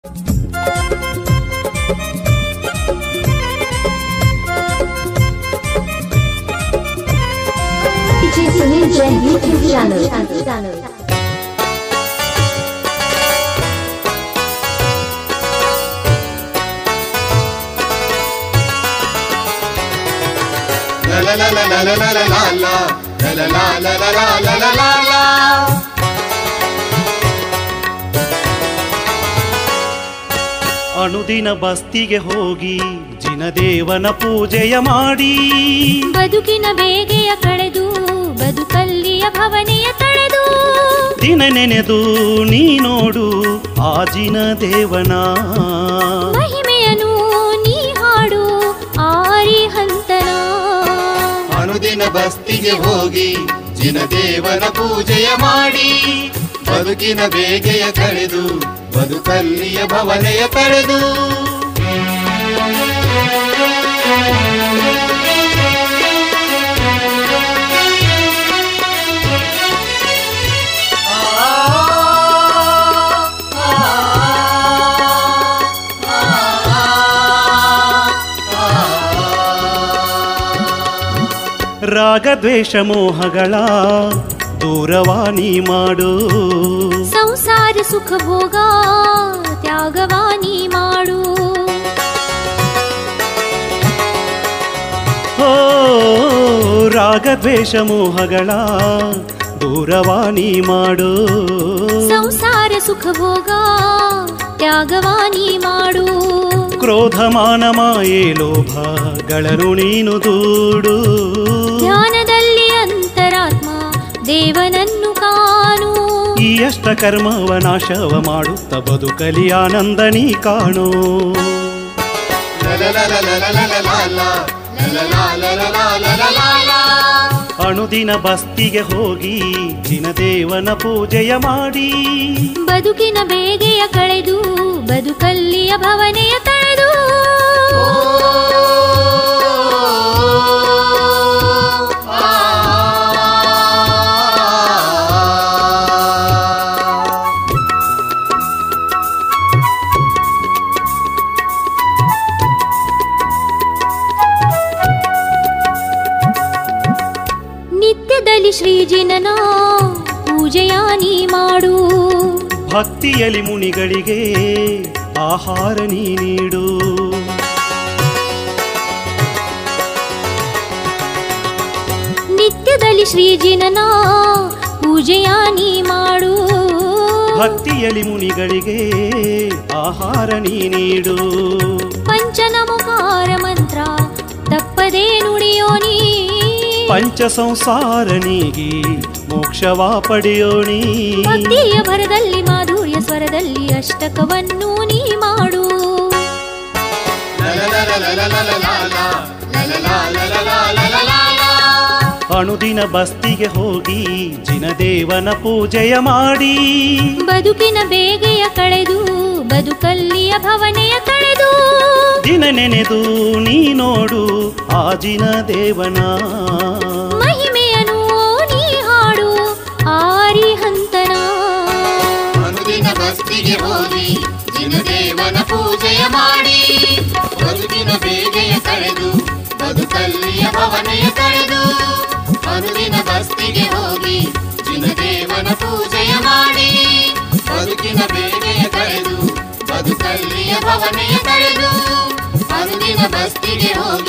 DJ Sunil Jain YouTube channel. La la la la la la la la la la. La la la la la la la la la la. ಅನುದಿನ ಬಸ್ತಿಗೆ ಹೋಗಿ ಜಿನದೇವನ ಪೂಜೆಯ ಮಾಡಿ ಬದುಕಿನ ಬೇಗೆಯ ಕಳೆದು ಬದುಕಲ್ಲಿಯ ಭವನೆಯ ತಳೆದು ದಿನ ನೆನೆದು ನೀ ನೋಡು ಆ ಜಿನ ದೇವನ ಮಹಿಮೆಯನು ನೀ ಹಾಡು ಆರಿ ಹಂತನ ಅನುದಿನ ಬಸ್ತಿಗೆ ಹೋಗಿ ಜಿನ ದೇವನ ಪೂಜೆಯ ಮಾಡಿ ಬದುಕಿನ ಬೇಗೆಯ ಕಳೆದು ಬದುಕಲ್ಲಿಯ ಭವನೆಯ ತಳೆದು ರಾಗದ್ವೇಷ ಮೋಹಗಳ ದೂರವಾಣಿ ಮಾಡು ಸಂಸಾರ ಸುಖ ಭೋಗ ತ್ಯಾಗವಾನಿ ಮಾಡು ಓ ರಾಗದ್ವೇಷ ಮೋಹಗಳ ದೂರವಾಣಿ ಮಾಡು ಸಂಸಾರ ಸುಖ ಭೋಗ ತ್ಯಾಗವಾನಿ ಮಾಡು ಕ್ರೋಧ ಮಾನ ಮಾಯೆ ಲೋಭಗಳನ್ನು ನೀನು ದೂಡು ಧ್ಯಾನದಲ್ಲಿ ಅಂತರಾತ್ಮ ದೇವನನ್ನು ಕಾಣು ಈ ಅಷ್ಟ ಕರ್ಮವ ನಾಶವ ಮಾಡುತ್ತ ಬದುಕಲಿ ಆನಂದ ನೀ ಕಾಣೋ La la la la la la la la la la. La la la la la la la la la la. ಅಣುದಿನ ಬಸ್ತಿಗೆ ಹೋಗಿ ಜಿನದೇವನ ಪೂಜೆಯ ಮಾಡಿ ಬದುಕಿನ ಬೇಗೆಯ ಕಳೆದು ಬದುಕಲ್ಲಿಯ ಭವನೆಯ ತಳೆದು ನಿತ್ಯದಲ್ಲಿ ಶ್ರೀಜಿನನ ಪೂಜೆಯ ನೀ ಮಾಡು ಭಕ್ತಿಯಲಿ ಮುನಿಗಳಿಗೆ ಆಹಾರ ನೀ ನೀಡು ನಿತ್ಯದಲ್ಲಿ ಶ್ರೀಜಿನನ ಪೂಜೆಯ ನೀ ಮಾಡು ಭಕ್ತಿಯಲಿ ಮುನಿಗಳಿಗೆ ಆಹಾರ ನೀ ನೀಡು ಪಂಚನಮುಖಾರ ಮಂತ್ರ ತಪ್ಪದೇ ನುಡಿಯೋ ನೀ ಪಂಚ ಸಂಸಾರ ನೀಗಿ ಮೋಕ್ಷವಾ ಪಡೆಯೋಣಿ ಭಕ್ತಿಯ ಭರದಲ್ಲಿ ಮಾಧುರ್ಯ ಸ್ವರದಲ್ಲಿ ಅಷ್ಟಕವನ್ನು ನೀ ಮಾಡು ಅಣುದಿನ ಬಸ್ತಿಗೆ ಹೋಗಿ ಜಿನದೇವನ ಪೂಜೆಯ ಮಾಡಿ ಬದುಕಿನ ಬೇಗೆಯ ಕಳೆದು ಬದುಕಲ್ಲಿಯ ಭವನೆಯ ತಳೆದು ದಿನ ನೆನೆದು ನೀ ನೋಡು ಆ ಜಿನ ದೇವನ ಮಹಿಮೆಯನು ನೀ ಹಾಡು ಆರಿ ಹಂತನ ಅನುದಿನ ಬಸ್ತಿಗೆ ಹೋಗಿ ಜಿನದೇವನ ಪೂಜೆಯ ಮಾಡಿ ಬದುಕಿನ ಬೇಗೆಯ ಕಳೆದು ಬದುಕಲ್ಲಿಯ ಭವನೆಯ ಕಳೆದು ಅನುದಿನ ಬಸ್ತಿಗೆ ಹೋಗಿ ಜಿನದೇವನ ಪೂಜೆಯ ಮಾಡಿ ಬದುಕಿನ ಬೇಗೆಯ ಕಳೆದು ಬದುಕಲ್ಲಿಯ ಭವನೆಯ ಕಳೆದು ಅನುದಿನ ಬಸ್ತಿಗೆ ಹೋಗಿ